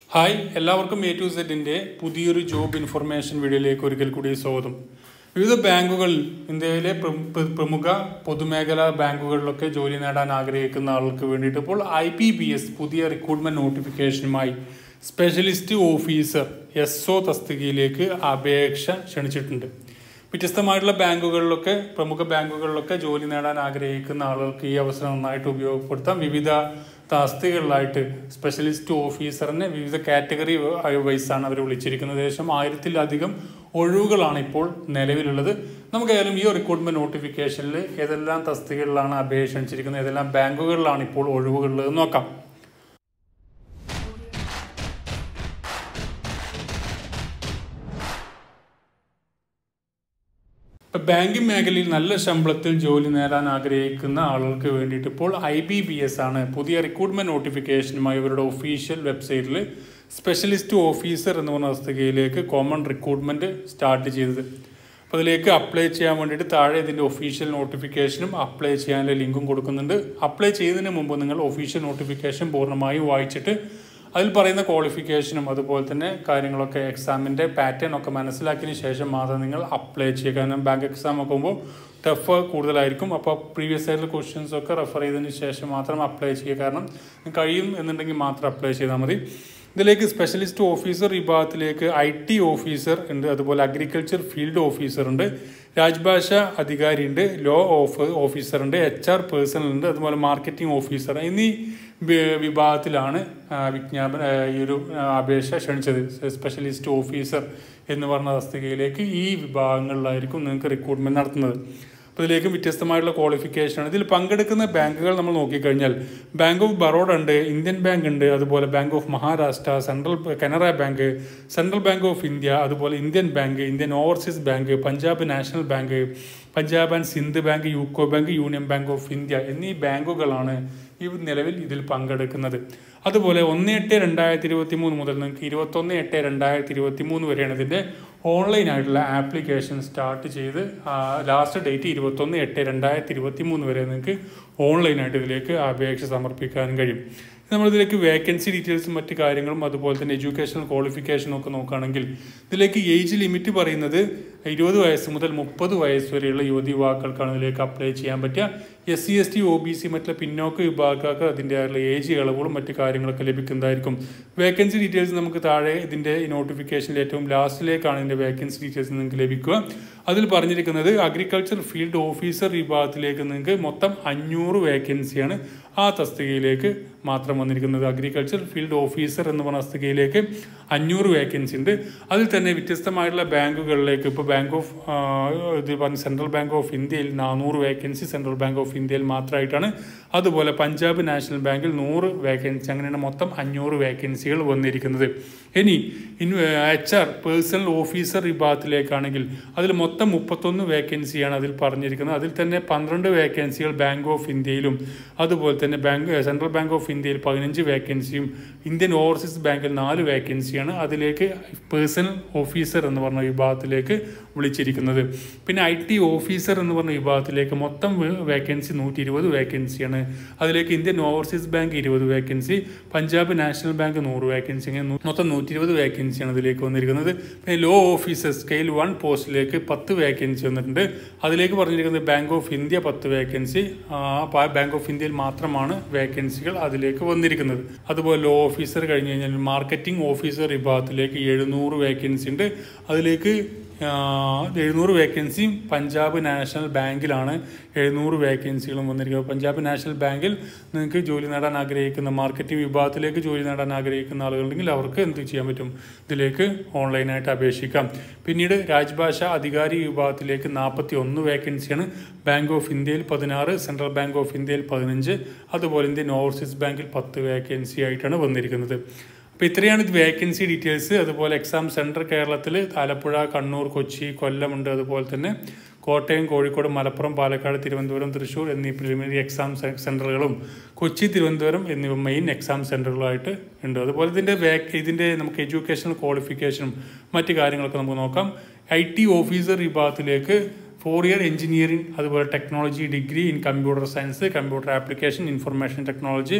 hi എല്ലാവർക്കും A to സെറ്റിന്റെ പുതിയൊരു ജോബ് ഇൻഫർമേഷൻ വീഡിയോയിലേക്ക് ഒരിക്കൽ കൂടി സ്വാഗതം വിവിധ ബാങ്കുകൾ ഇന്ത്യയിലെ പ്ര- പ്ര- പ്രമുഖ പൊതുമേഖലാ ബാങ്കുകളിലൊക്കെ ജോലി നേടാൻ ആഗ്രഹിക്കുന്ന ആൾക്ക് വേണ്ടിയിട്ട് ഇപ്പോൾ ഐ പി ബി എസ് പുതിയ റിക്രൂട്ട്മെന്റ് നോട്ടിഫിക്കേഷനുമായി സ്പെഷ്യലിസ്റ്റ് ഓഫീസർ എസ് ഒ തസ്തികയിലേക്ക് അപേക്ഷ ക്ഷണിച്ചിട്ടുണ്ട് വ്യത്യസ്തമായിട്ടുള്ള ബാങ്കുകളിലൊക്കെ പ്രമുഖ ബാങ്കുകളിലൊക്കെ ജോലി നേടാൻ ആഗ്രഹിക്കുന്ന ആളുകൾക്ക് ഈ അവസരം നന്നായിട്ട് ഉപയോഗപ്പെടുത്താം വിവിധ തസ്തികകളിലായിട്ട് സ്പെഷ്യലിസ്റ്റ് ഓഫീസറിനെ വിവിധ കാറ്റഗറി വൈസാണ് അവർ വിളിച്ചിരിക്കുന്നത് ഏകദേശം ആയിരത്തിലധികം ഒഴിവുകളാണ് ഇപ്പോൾ നിലവിലുള്ളത് നമുക്കായാലും ഈ റിക്രൂട്ട്മെന്റ് നോട്ടിഫിക്കേഷനിൽ ഏതെല്ലാം തസ്തികകളിലാണ് അപേക്ഷ ക്ഷണിച്ചിരിക്കുന്നത് ഏതെല്ലാം ബാങ്കുകളിലാണ് ഇപ്പോൾ ഒഴിവുകളുള്ളത് നോക്കാം ഇപ്പൊ ബാങ്കിങ് മേഖലയിൽ നല്ല ശമ്പളത്തിൽ ജോലി നേടാൻ ആഗ്രഹിക്കുന്ന ആളുകൾക്ക് വേണ്ടിയിട്ട് ഇപ്പോൾ ഐ ബി ബി എസ് ആണ് പുതിയ റിക്രൂട്ട്മെന്റ് നോട്ടിഫിക്കേഷനുമായി ഇവരുടെ ഒഫീഷ്യൽ വെബ്സൈറ്റിൽ സ്പെഷ്യലിസ്റ്റ് ഓഫീസർ എന്ന് പറഞ്ഞ തസ്തികയിലേക്ക് കോമൺ റിക്രൂട്ട്മെന്റ് സ്റ്റാർട്ട് ചെയ്തത് അപ്പോൾ അതിലേക്ക് അപ്ലൈ ചെയ്യാൻ വേണ്ടിയിട്ട് താഴെ ഇതിൻ്റെ ഒഫീഷ്യൽ നോട്ടിഫിക്കേഷനും അപ്ലൈ ചെയ്യാനുള്ള ലിങ്കും കൊടുക്കുന്നുണ്ട് അപ്ലൈ ചെയ്തതിന് മുമ്പ് നിങ്ങൾ ഒഫീഷ്യൽ നോട്ടിഫിക്കേഷൻ പൂർണ്ണമായും വായിച്ചിട്ട് അതിൽ പറയുന്ന ക്വാളിഫിക്കേഷനും അതുപോലെ തന്നെ കാര്യങ്ങളൊക്കെ എക്സാമിൻ്റെ പാറ്റേൺ ഒക്കെ മനസ്സിലാക്കിയതിന് ശേഷം മാത്രം നിങ്ങൾ അപ്ലൈ ചെയ്യുക കാരണം ബാങ്ക് എക്സാം ഒക്കെ ആകുമ്പോൾ ടഫ് കൂടുതലായിരിക്കും അപ്പോൾ പ്രീവിയസ് ആയിട്ടുള്ള ക്വസ്റ്റ്യൻസ് ഒക്കെ റെഫർ ചെയ്തതിന് ശേഷം മാത്രം അപ്ലൈ ചെയ്യുക കാരണം കഴിയും എന്നുണ്ടെങ്കിൽ മാത്രം അപ്ലൈ ചെയ്താൽ മതി ഇതിലേക്ക് സ്പെഷ്യലിസ്റ്റ് ഓഫീസർ വിഭാഗത്തിലേക്ക് ഐ ടി ഓഫീസർ ഉണ്ട് അതുപോലെ അഗ്രികൾച്ചർ ഫീൽഡ് ഓഫീസർ ഉണ്ട് രാജ്ഭാഷ അധികാരി ഉണ്ട് ലോ ഓഫ് ഓഫീസർ ഉണ്ട് എച്ച് ആർ പേഴ്സണൽ ഉണ്ട് അതുപോലെ മാർക്കറ്റിംഗ് ഓഫീസർ എന്നീ വി- വിഭാഗത്തിലാണ് ആ, വിജ്ഞാപന ആ, ഈ ഒരു ആ, അപേക്ഷ ക്ഷണിച്ചത് സ്പെഷ്യലിസ്റ്റ് ഓഫീസർ എന്ന് പറഞ്ഞ തസ്തികയിലേക്ക് ഈ വിഭാഗങ്ങളിലായിരിക്കും നിങ്ങൾക്ക് റിക്രൂട്ട്മെന്റ് നടത്തുന്നത് അപ്പോൾ ഇതിലേക്ക് വ്യത്യസ്തമായിട്ടുള്ള ക്വാളിഫിക്കേഷനാണ് ഇതിൽ പങ്കെടുക്കുന്ന ബാങ്കുകൾ നമ്മൾ നോക്കിക്കഴിഞ്ഞാൽ ബാങ്ക് ഓഫ് ബറോഡ ഉണ്ട് ഇന്ത്യൻ ബാങ്ക് ഉണ്ട് അതുപോലെ bank of Maharashtra central Canara bank central bank of India അതുപോലെ Indian bank Indian overseas bank Punjab national bank Punjab and Sindh bank UCO bank union bank of India എന്നീ ബാങ്കുകളാണ് ഈ നിലവിൽ ഇതിൽ പങ്കെടുക്കുന്നത് അതുപോലെ ഒന്ന് എട്ട് രണ്ടായിരത്തി ഇരുപത്തി മൂന്ന് മുതൽ നിങ്ങൾക്ക് ഇരുപത്തൊന്ന് എട്ട് രണ്ടായിരത്തി ഇരുപത്തി മൂന്ന് വരെയാണ് ഇതിൻ്റെ ഓൺലൈൻ ആയിട്ടുള്ള ആപ്ലിക്കേഷൻ സ്റ്റാർട്ട് ചെയ്ത് ലാസ്റ്റ് ഡേറ്റ് ഇരുപത്തൊന്ന് എട്ട് രണ്ടായിരത്തി ഇരുപത്തി മൂന്ന് വരെ നിങ്ങൾക്ക് ഓൺലൈനായിട്ട് ഇതിലേക്ക് അപേക്ഷ സമർപ്പിക്കാനും കഴിയും നമ്മളിതിലേക്ക് വേക്കൻസി ഡീറ്റെയിൽസും മറ്റു കാര്യങ്ങളും അതുപോലെ തന്നെ എഡ്യൂക്കേഷണൽ ക്വാളിഫിക്കേഷനും ഒക്കെ നോക്കുകയാണെങ്കിൽ ഇതിലേക്ക് ഏജ് ലിമിറ്റ് പറയുന്നത് ഇരുപത് വയസ്സ് മുതൽ മുപ്പത് വയസ്സ് വരെയുള്ള യുവതി യുവാക്കൾക്കാണ് ഇതിലേക്ക് അപ്ലൈ ചെയ്യാൻ പറ്റുക S C S T O B C മറ്റുള്ള പിന്നോക്ക വിഭാഗക്കാർക്ക് അതിൻ്റെ ഏജ് ഇളവുകളും മറ്റു കാര്യങ്ങളൊക്കെ ലഭിക്കുന്നതായിരിക്കും വേക്കൻസി ഡീറ്റെയിൽസ് നമുക്ക് താഴെ ഇതിൻ്റെ നോട്ടിഫിക്കേഷനിൽ ഏറ്റവും ലാസ്റ്റിലേക്കാണ് ഇതിൻ്റെ വേക്കൻസി ഡീറ്റെയിൽസ് നിങ്ങൾക്ക് ലഭിക്കുക അതിൽ പറഞ്ഞിരിക്കുന്നത് അഗ്രികൾച്ചർ ഫീൽഡ് ഓഫീസർ വിഭാഗത്തിലേക്ക് നിങ്ങൾക്ക് മൊത്തം അഞ്ഞൂറ് വേക്കൻസിയാണ് ആ തസ്തികയിലേക്ക് മാത്രം വന്നിരിക്കുന്നത് അഗ്രികൾച്ചർ ഫീൽഡ് ഓഫീസർ എന്ന് പറഞ്ഞ തസ്തികയിലേക്ക് അഞ്ഞൂറ് വേക്കൻസി ഉണ്ട് അതിൽ തന്നെ വ്യത്യസ്തമായിട്ടുള്ള ബാങ്കുകളിലേക്ക് ഇപ്പോൾ ബാങ്ക് ഓഫ് ആ, ഇത് പറഞ്ഞ സെൻട്രൽ ബാങ്ക് ഓഫ് ഇന്ത്യയിൽ നാനൂറ് വേക്കൻസി സെൻട്രൽ ബാങ്ക് ഓഫ് ഇന്ത്യയിൽ മാത്രമായിട്ടാണ് അതുപോലെ പഞ്ചാബ് നാഷണൽ ബാങ്കിൽ നൂറ് വേക്കൻസി അങ്ങനെയാണ് മൊത്തം അഞ്ഞൂറ് വേക്കൻസികൾ വന്നിരിക്കുന്നത് ഇനി എച്ച് ആർ പേഴ്സണൽ ഓഫീസർ വിഭാഗത്തിലേക്കാണെങ്കിൽ അതിൽ മൊത്തം മുപ്പത്തൊന്ന് വേക്കൻസിയാണ് അതിൽ പറഞ്ഞിരിക്കുന്നത് അതിൽ തന്നെ പന്ത്രണ്ട് വേക്കൻസികൾ ബാങ്ക് ഓഫ് ഇന്ത്യയിലും അതുപോലെ തന്നെ ബാങ്ക് സെൻട്രൽ ബാങ്ക് ഓഫ് ഇന്ത്യയിൽ പതിനഞ്ച് വേക്കൻസിയും ഇന്ത്യൻ ഓവർസീസ് ബാങ്കിൽ നാല് വേക്കൻസിയാണ് അതിലേക്ക് പേഴ്സണൽ ഓഫീസർ എന്ന് പറഞ്ഞ വിഭാഗത്തിലേക്ക് വിളിച്ചിരിക്കുന്നത് പിന്നെ ഐ ടി ഓഫീസർ എന്ന് പറഞ്ഞ വിഭാഗത്തിലേക്ക് മൊത്തം വേക്കൻസി നൂറ്റി ഇരുപത് വേക്കൻസിയാണ് അതിലേക്ക് ഇന്ത്യൻ ഓവർസീസ് ബാങ്ക് ഇരുപത് വേക്കൻസി പഞ്ചാബ് നാഷണൽ ബാങ്ക് നൂറ് വേക്കൻസി അങ്ങനെ നൂ- മൊത്തം നൂറ്റി ഇരുപത് വേക്കൻസിയാണ് അതിലേക്ക് വന്നിരിക്കുന്നത് പിന്നെ ലോ ഓഫീസർ സ്കെയിൽ വൺ പോസ്റ്റിലേക്ക് പത്ത് വേക്കൻസി വന്നിട്ടുണ്ട് അതിലേക്ക് പറഞ്ഞിരിക്കുന്നത് ബാങ്ക് ഓഫ് ഇന്ത്യ പത്ത് വേക്കൻസി ബാങ്ക് ഓഫ് ഇന്ത്യയിൽ മാത്രമാണ് വേക്കൻസികൾ അതിലേക്ക് വന്നിരിക്കുന്നത് അതുപോലെ ലോ ഓഫീസർ കഴിഞ്ഞ് കഴിഞ്ഞാൽ മാർക്കറ്റിംഗ് ഓഫീസർ വിഭാഗത്തിലേക്ക് എഴുന്നൂറ് വേക്കൻസി ഉണ്ട് അതിലേക്ക് എഴുന്നൂറ് വേക്കൻസിയും പഞ്ചാബ് നാഷണൽ ബാങ്കിലാണ് എഴുന്നൂറ് വേക്കൻസികളും വന്നിരിക്കുന്നത് പഞ്ചാബ് നാഷണൽ ബാങ്കിൽ നിങ്ങൾക്ക് ജോലി നേടാൻ ആഗ്രഹിക്കുന്ന മാർക്കറ്റിംഗ് വിഭാഗത്തിലേക്ക് ജോലി നേടാൻ ആഗ്രഹിക്കുന്ന ആളുകളുണ്ടെങ്കിൽ അവർക്ക് എന്ത് ചെയ്യാൻ പറ്റും ഇതിലേക്ക് ഓൺലൈനായിട്ട് അപേക്ഷിക്കാം പിന്നീട് രാജ്ഭാഷ അധികാരി വിഭാഗത്തിലേക്ക് നാൽപ്പത്തി ഒന്ന് വേക്കൻസിയാണ് ബാങ്ക് ഓഫ് ഇന്ത്യയിൽ പതിനാറ് സെൻട്രൽ ബാങ്ക് ഓഫ് ഇന്ത്യയിൽ പതിനഞ്ച് അതുപോലെ ഇന്ത്യൻ ഓവർസീസ് ബാങ്കിൽ പത്ത് വേക്കൻസി ആയിട്ടാണ് വന്നിരിക്കുന്നത് അപ്പോൾ ഇത്രയാണ് ഇത് വേക്കൻസി ഡീറ്റെയിൽസ് അതുപോലെ എക്സാം സെൻറ്റർ കേരളത്തിൽ ആലപ്പുഴ കണ്ണൂർ കൊച്ചി കൊല്ലമുണ്ട് അതുപോലെ തന്നെ കോട്ടയം കോഴിക്കോട് മലപ്പുറം പാലക്കാട് തിരുവനന്തപുരം തൃശ്ശൂർ എന്നീ പ്രിലിമിനറി എക്സാം സെൻറ്ററുകളും കൊച്ചി തിരുവനന്തപുരം എന്നിവ മെയിൻ എക്സാം സെൻറ്ററുകളായിട്ട് ഉണ്ട് അതുപോലെ ഇതിൻ്റെ വേക്ക് ഇതിൻ്റെ നമുക്ക് എഡ്യൂക്കേഷണൽ ക്വാളിഫിക്കേഷനും മറ്റു കാര്യങ്ങളൊക്കെ നമുക്ക് നോക്കാം ഐ ടി ഓഫീസർ വിഭാഗത്തിലേക്ക് ഫോർ ഇയർ എഞ്ചിനീയറിംഗ് അതുപോലെ technology degree in computer science computer application information technology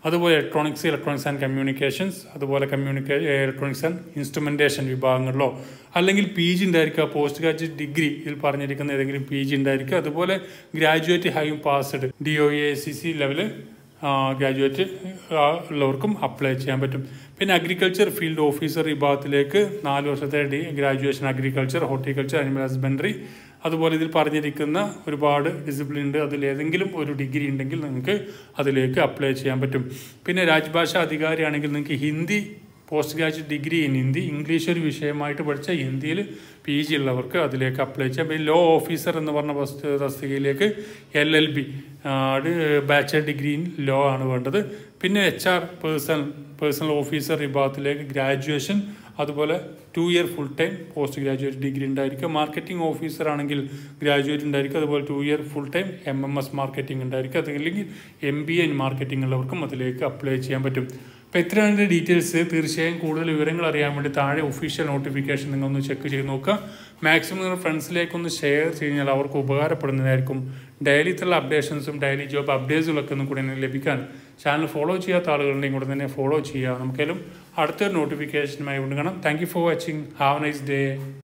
അതുപോലെ ഇലക്ട്രോണിക്സ് ഇലക്ട്രോണിക്സ് ആൻഡ് കമ്മ്യൂണിക്കേഷൻസ് അതുപോലെ കമ്മ്യൂണിക്കേ ഇലക്ട്രോണിക്സ് ആൻഡ് ഇൻസ്ട്രുമെൻറ്റേഷൻ വിഭാഗങ്ങളിലോ അല്ലെങ്കിൽ പി ജി ഉണ്ടായിരിക്കുക പോസ്റ്റ് ഗ്രാജുവേറ്റ് ഡിഗ്രി ഇതിൽ പറഞ്ഞിരിക്കുന്ന ഏതെങ്കിലും പി ജി ഉണ്ടായിരിക്കുക അതുപോലെ graduate high passed D O A C C level graduate ഉള്ളവർക്കും അപ്ലൈ ചെയ്യാൻ പറ്റും പിന്നെ അഗ്രികൾച്ചർ ഫീൽഡ് ഓഫീസർ വിഭാഗത്തിലേക്ക് നാല് വർഷത്തെ D graduation agriculture horticulture animal husbandry അതുപോലെ ഇതിൽ പറഞ്ഞിരിക്കുന്ന ഒരുപാട് ഡിസിപ്ലിൻ ഉണ്ട് അതിൽ ഏതെങ്കിലും ഒരു ഡിഗ്രി ഉണ്ടെങ്കിൽ നിങ്ങൾക്ക് അതിലേക്ക് അപ്ലൈ ചെയ്യാൻ പറ്റും പിന്നെ രാജ്ഭാഷ അധികാരിയാണെങ്കിൽ നിങ്ങൾക്ക് Hindi post graduate degree in Hindi English ഒരു വിഷയമായിട്ട് പഠിച്ച ഹിന്ദിയിൽ പി ജി ഉള്ളവർക്ക് അതിലേക്ക് അപ്ലൈ ചെയ്യാം പിന്നെ ലോ ഓഫീസർ എന്ന് പറഞ്ഞ വസ്തു തസ്തികയിലേക്ക് L L B bachelor degree in law ആണ് വേണ്ടത് പിന്നെ H R personnel personnel officer വിഭാഗത്തിലേക്ക് ഗ്രാജുവേഷൻ അതുപോലെ two year full time post graduate degree ഉണ്ടായിരിക്കും മാർക്കറ്റിംഗ് ഓഫീസർ ആണെങ്കിൽ ഗ്രാജുവേറ്റ് ഉണ്ടായിരിക്കും അതുപോലെ two year full time M M S marketing ഉണ്ടായിരിക്കും അതല്ലെങ്കിൽ എം ബി എ മാർക്കറ്റിംഗ് ഉള്ളവർക്കും അതിലേക്ക് അപ്ലൈ ചെയ്യാൻ പറ്റും അപ്പോൾ ഇത്രയാണ് ഡീറ്റെയിൽസ് തീർച്ചയായും കൂടുതൽ വിവരങ്ങൾ അറിയാൻ വേണ്ടി താഴെ ഒഫീഷ്യൽ നോട്ടിഫിക്കേഷൻ നിങ്ങളൊന്ന് ചെക്ക് ചെയ്ത് നോക്കുക മാക്സിമം നിങ്ങൾ ഫ്രണ്ട്സിലേക്കൊന്ന് ഷെയർ കഴിഞ്ഞാൽ അവർക്ക് ഉപകാരപ്പെടുന്നതായിരിക്കും ഡെയിലിത്തുള്ള അപ്ഡേഷൻസും ഡെയിലി ജോബ് അപ്ഡേറ്റ്സുകളൊക്കെ ഒന്നും കൂടി ലഭിക്കാൻ ചാനൽ ഫോളോ ചെയ്യാത്ത ആളുകളുടെയും കൂടെ തന്നെ ഫോളോ ചെയ്യുക നമുക്കെല്ലാം അടുത്തൊരു നോട്ടിഫിക്കേഷനുമായി കൊണ്ടുകാണാം thank you for watching have nice day